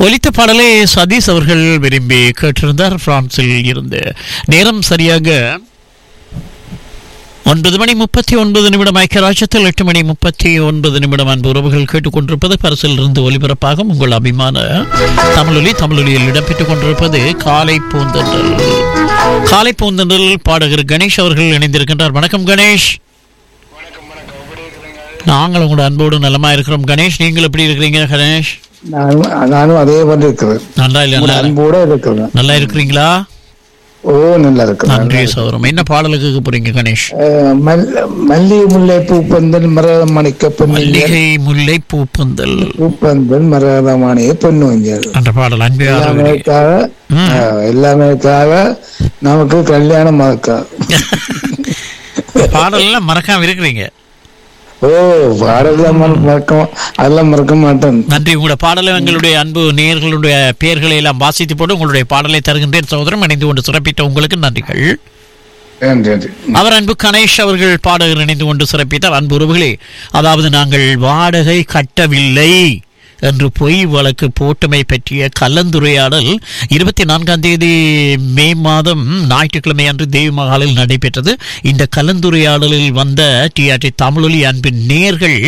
ஒலித்த பாடலை சதீஷ் அவர்கள் விரும்பி கேட்டிருந்தார் பிரான்சில் இருந்து நேரம் சரியாக ஒன்பது மணி முப்பத்தி ஒன்பது நிமிடம் ஐக்கியராஜ்யத்தில் எட்டு மணி முப்பத்தி ஒன்பது நிமிடம் அன்பு உறவுகள் கேட்டுக்கொண்டிருப்பது பரிசில் இருந்து ஒலிபரப்பாக உங்கள் அபிமான தமிழொலி தமிழொலியில் இடம்பெற்றுக் கொண்டிருப்பது காலை பூந்தன்றல் காலை பூந்தன்றல் பாடகர் கணேஷ் அவர்கள் இணைந்திருக்கின்றார் வணக்கம் கணேஷ் நாங்கள் உங்களோட அன்போடு நலமா இருக்கிறோம் கணேஷ் நீங்கள் எப்படி இருக்கிறீங்க கணேஷ் நானும் நானும் அதே போல இருக்கிறேன் நல்லா இல்ல உங்களோட நல்லா- அன்போட இருக்கிறேன் நல்லா இருக்கிறீங்களா ஓ நல்லா இருக்கிறேன் நன்றி சௌரம் என்ன பாடலுக்கு கேட்க போறீங்க கணேஷ் அஹ், மல்- மல்லிகை முல்லை பூப்பந்தல் மரத மணிக்க பொன்னியல் மல்லிகை முல்லை பூப்பந்தல் பூப்பந்தல் மரத மணிய பொன்னுஞ்சல் என்ற பாடல் அன்பியார் எல்லாமேக்காக ம். எல்லாமேக்காக நமக்கு கல்யாணம் ஆக்கா பாடல் எல்லாம் மறக்காம இருக்கிறீங்க ஓ பாடலாம் மறக்க அதெல்லாம் மறக்க மாட்டேன் நன்றி உங்களுடைய பாடலை எங்களுடைய அன்பு நேயர்களுடைய பெயர்களை எல்லாம் வாசித்து போட்டு உங்களுடைய பாடலை தருகின்றேன் சகோதரன் இணைந்து கொண்டு சிறப்பித்த உங்களுக்கு நன்றிகள் நன்றி நன்றி அவர் அன்பு கணேஷ் அவர்கள் பாடகர் இணைந்து கொண்டு சிறப்பித்தார் அன்பு உறவுகளே அதாவது நாங்கள் வாடகை கட்டவில்லை என்று பொய் வழக்கு போட்டமை பற்றிய கலந்துரையாடல் இருபத்தி நான்காம் தேதி மே மாதம் ஞாயிற்றுக்கிழமை அன்று தேவி மகாலில் நடைபெற்றது இந்த கலந்துரையாடலில் வந்த டிஆர்டி தமிழொலி அன்பின் நேர்கள்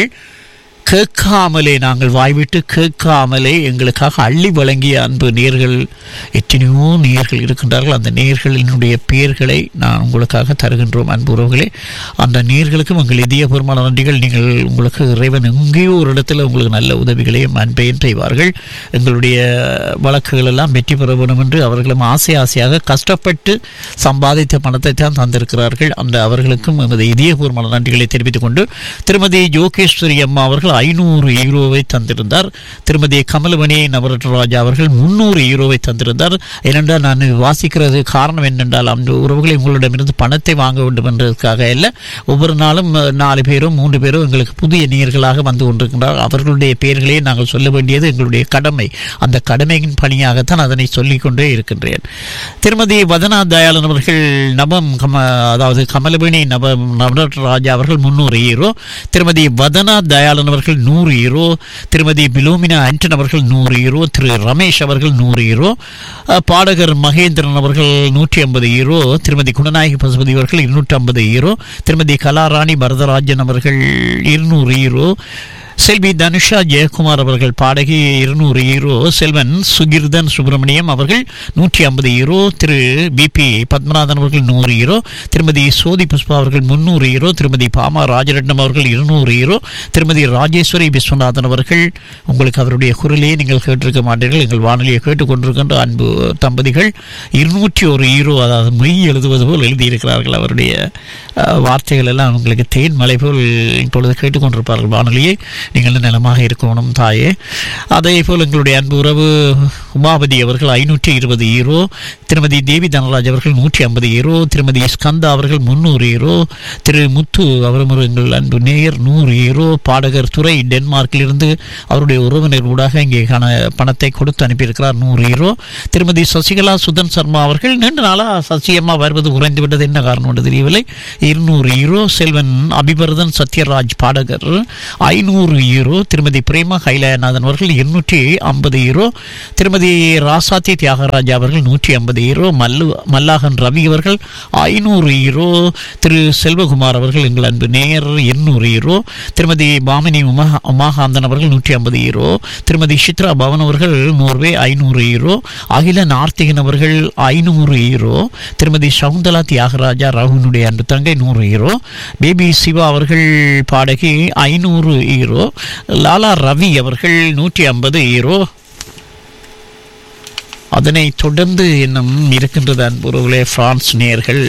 கேட்காமலே நாங்கள் வாய்விட்டு கேட்காமலே எங்களுக்காக அள்ளி வழங்கிய அன்பு நேர்கள் எத்தனையோ நேர்கள் இருக்கின்றார்கள் அந்த நேர்களினுடைய பெயர்களை நான் உங்களுக்காக தருகின்றோம் அன்பு உறவுகளே அந்த நேர்களுக்கும் எங்கள் இதயபூர்வமான நன்றிகள் நீங்கள் உங்களுக்கு இறைவன் எங்கேயோ ஒரு இடத்துல உங்களுக்கு நல்ல உதவிகளையும் அன்பையும் செய்வார்கள் எங்களுடைய வழக்குகள் எல்லாம் வெற்றி பெற வேண்டும் என்று அவர்களும் ஆசை ஆசையாக கஷ்டப்பட்டு சம்பாதித்த பணத்தை தான் தந்திருக்கிறார்கள் அந்த அவர்களுக்கும் எமது இதயபூர்வமான நன்றிகளை தெரிவித்துக் கொண்டு திருமதி யோகேஸ்வரி அம்மா அவர்கள் ஐநூறு ஈரோவை தந்திருந்தார் திருமதி கமலமணி நவரத்னராஜா அவர்கள் முன்னூறு ஈரோவை தந்திருந்தார் ஏனென்றால் நான் வாசிக்கிறது காரணம் என்னென்றால் அந்த உறவுகளை உங்களிடமிருந்து பணத்தை வாங்க வேண்டும் என்பதற்காக அல்ல ஒவ்வொரு நாளும் அஹ், நாலு பேரும் மூன்று பேரும் எங்களுக்கு புதிய நேயர்களாக வந்து கொண்டிருக்கின்றார் அவர்களுடைய பெயர்களையே நாங்கள் சொல்ல வேண்டியது எங்களுடைய கடமை அந்த கடமையின் பணியாகத்தான் அதனை சொல்லிக் கொண்டே இருக்கின்றேன் திருமதி வதனா தயாளன் அவர்கள் நவம் கம அதாவது கமலவேணி நவ நவராஜா அவர்கள் முன்னூறு ஈரோ திருமதி வதனா தயாளன் அவர்கள் நூறு ஈரோ திருமதி பிலோமினா ஆண்டன் அவர்கள் நூறு ஈரோ திரு ரமேஷ் அவர்கள் நூறு ஈரோ அஹ், பாடகர் மகேந்திரன் அவர்கள் நூற்றி ஐம்பது ஈரோ திருமதி குணநாயகி பசுபதி அவர்கள் இருநூற்றி ஐம்பது ஈரோ திருமதி கலாராணி வரதராஜன் அவர்கள் இருநூறு ஈரோ செல்வி தனுஷா ஜெயக்குமார் அவர்கள் பாடகி இருநூறு ஈரோ செல்வன் சுகிர்தன் சுப்பிரமணியம் அவர்கள் நூற்றி ஐம்பது ஈரோ திரு பிபி பத்மநாதன் அவர்கள் நூறு ஈரோ திருமதி சோதி புஷ்பா அவர்கள் முன்னூறு ஈரோ திருமதி பாமா ராஜரட்னம் அவர்கள் இருநூறு ஈரோ திருமதி ராஜேஸ்வரி விஸ்வநாதன் அவர்கள் உங்களுக்கு அவருடைய குரலையே நீங்கள் கேட்டிருக்க மாட்டீர்கள் எங்கள் வானொலியை கேட்டுக்கொண்டிருக்கின்ற அன்பு தம்பதிகள் இருநூற்றி ஒரு ஈரோ அதாவது மெய் எழுதுவது போல் எழுதியிருக்கிறார்கள் அவருடைய அஹ், வார்த்தைகள் எல்லாம் உங்களுக்கு தேன் மலை போல் இப்பொழுது கேட்டுக்கொண்டிருப்பார்கள் வானொலியை நீங்கள் நலமாக இருக்கணும் தாயே அதே போல் எங்களுடைய அன்பு உறவு உமாபதி அவர்கள் ஐநூற்றி இருபது ஈரோ திருமதி தேவி தனராஜ் அவர்கள் நூற்றி ஐம்பது ஈரோ திருமதி ஸ்கந்தா அவர்கள் முந்நூறு ஈரோ திரு முத்து அவரும் ஒரு எங்கள் அன்பு நேயர் நூறு ஈரோ பாடகர் துறை டென்மார்க்கிலிருந்து அவருடைய உறவினர் ஊடாக இங்கே காண பணத்தை கொடுத்து அனுப்பியிருக்கிறார் நூறு ஈரோ திருமதி சசிகலா சுதன் சர்மா அவர்கள் நீண்ட நாளாக சசியம்மா வருவது குறைந்து விட்டது என்ன காரணம் என்று தெரியவில்லை இருநூறு ஈரோ செல்வன் அபிபரதன் சத்யராஜ் பாடகர் ஐநூறு ஈரோ திருமதி பிரேமா கைலாயநாதன் அவர்கள் இருநூற்றி ஐம்பது ஈரோ திருமதி ராசாத்தி தியாகராஜா அவர்கள் நூற்றி ஐம்பது ஈரோ மல்லு மல்லாகன் ரவி அவர்கள் ஐநூறு ஈரோ திரு செல்வகுமார் அவர்கள் எங்கள் அன்பு நேயர் எண்ணூறு ஈரோ திருமதி பாமினி உமா உமாகாந்தன் அவர்கள் நூற்றி ஐம்பது ஈரோ திருமதி சித்ரா பவன் அவர்கள் நோர்வே ஐநூறு ஈரோ அகில நார்த்திகன் அவர்கள் ஐநூறு ஈரோ திருமதி சவுந்தலா தியாகராஜா ரகுனுடைய அன்பு தங்கை நூறு ஈரோ பேபி சிவா அவர்கள் பாடகி ஐநூறு ஈரோ லாலா ரவி அவர்கள் நூற்றி ஐம்பது ஈரோ அதனை தொடர்ந்து இன்னும் இருக்கின்றது அன்புறவுகளே பிரான்ஸ் நேர்கள்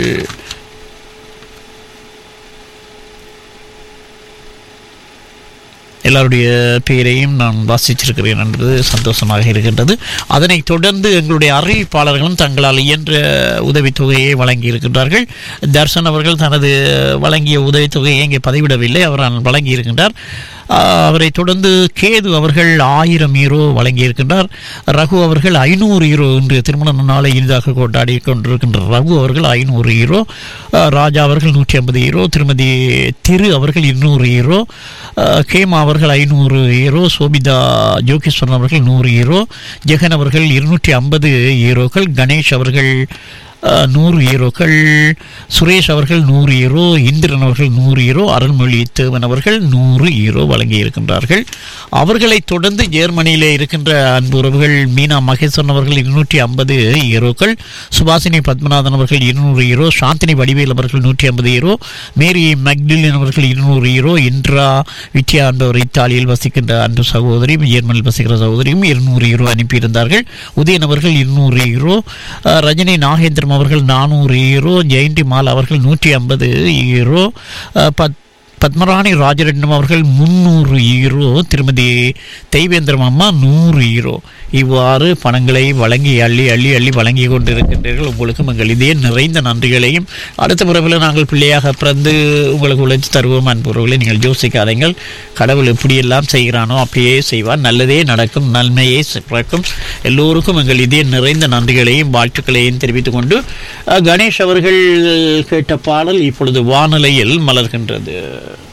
எல்லாருடைய பெயரையும் நான் வாசிச்சிருக்கிறேன் என்பது சந்தோஷமாக இருக்கின்றது அதனைத் தொடர்ந்து எங்களுடைய அறிவிப்பாளர்களும் தங்களால் இயன்ற உதவித்தொகையை வழங்கி இருக்கின்றார்கள் தர்சன் அவர்கள் தனது வழங்கிய உதவித்தொகையை இங்கே பதிவிடவில்லை அவர் வழங்கி இருக்கின்றார் ஆஹ், அவரை தொடர்ந்து கேது அவர்கள் ஆயிரம் ஈரோ வழங்கியிருக்கின்றார் ரகு அவர்கள் ஐநூறு ஈரோ இன்று திருமண நாளை இனிதாக கொண்டாடி கொண்டிருக்கின்ற ரகு அவர்கள் ஐநூறு ஈரோ ஆஹ், ராஜா அவர்கள் நூற்றி ஐம்பது ஈரோ திருமதி திரு அவர்கள் இருநூறு ஈரோ ஆஹ், கேமா அவர்கள் ஐநூறு ஈரோ சோபிதா ஜோகேஸ்வரன் அவர்கள் நூறு ஈரோ ஜெகன் அவர்கள் இருநூற்றி ஐம்பது ஈரோக்கள் கணேஷ் அவர்கள் அஹ், நூறு ஈரோக்கள் சுரேஷ் அவர்கள் நூறு ஈரோ இந்திரன் அவர்கள் நூறு ஈரோ அருள்மொழி தேவன் அவர்கள் நூறு ஈரோ வழங்கியிருக்கின்றார்கள் அவர்களைத் தொடர்ந்து ஜெர்மனியிலே இருக்கின்ற அன்பு உறவுகள் மீனா மகேஸ்வரன் அவர்கள் இருநூற்றி ஐம்பது ஈரோக்கள் சுபாசினி பத்மநாதன் அவர்கள் இருநூறு ஈரோ சாந்தினி வடிவேல் அவர்கள் நூற்றி ஐம்பது ஈரோ மேரி மெக்டிலின் அவர்கள் இருநூறு ஈரோ இன்ட்ரா வித்யா என்பவர் இத்தாலியில் வசிக்கின்ற அன்பு சகோதரியும் ஜெர்மனியில் வசிக்கிற சகோதரியும் இருநூறு ஈரோ அனுப்பியிருந்தார்கள் உதயன் அவர்கள் இருநூறு ஈரோ அஹ், ரஜினி நாகேந்திரம் அவர்கள் நானூறு ஈரோ ஜெயந்தி மால் அவர்கள் நூற்றி ஐம்பது ஈரோ அஹ், பத் பத்மராணி ராஜரட்னம் அவர்கள் முந்நூறு ஈரோ திருமதி தெய்வேந்திரம் அம்மா நூறு ஈரோ இவ்வாறு பணங்களை வழங்கி அள்ளி அள்ளி அள்ளி வழங்கி கொண்டிருக்கின்றீர்கள் உங்களுக்கும் எங்கள் இதே நிறைந்த நன்றிகளையும் அடுத்த முறையில் நாங்கள் பிள்ளையாக பிறந்து உங்களுக்கு உழைச்சி தருவோம் அன்புறவுகளை நீங்கள் யோசிக்காதீங்கள் கடவுள் எப்படியெல்லாம் செய்கிறானோ அப்படியே செய்வார் நல்லதே நடக்கும் நன்மையே பிறக்கும் எல்லோருக்கும் எங்கள் இதே நிறைந்த நன்றிகளையும் வாழ்த்துக்களையும் தெரிவித்துக் கொண்டு அஹ், கணேஷ் அவர்கள் கேட்ட பாடல் இப்பொழுது வானிலையில் மலர்கின்றது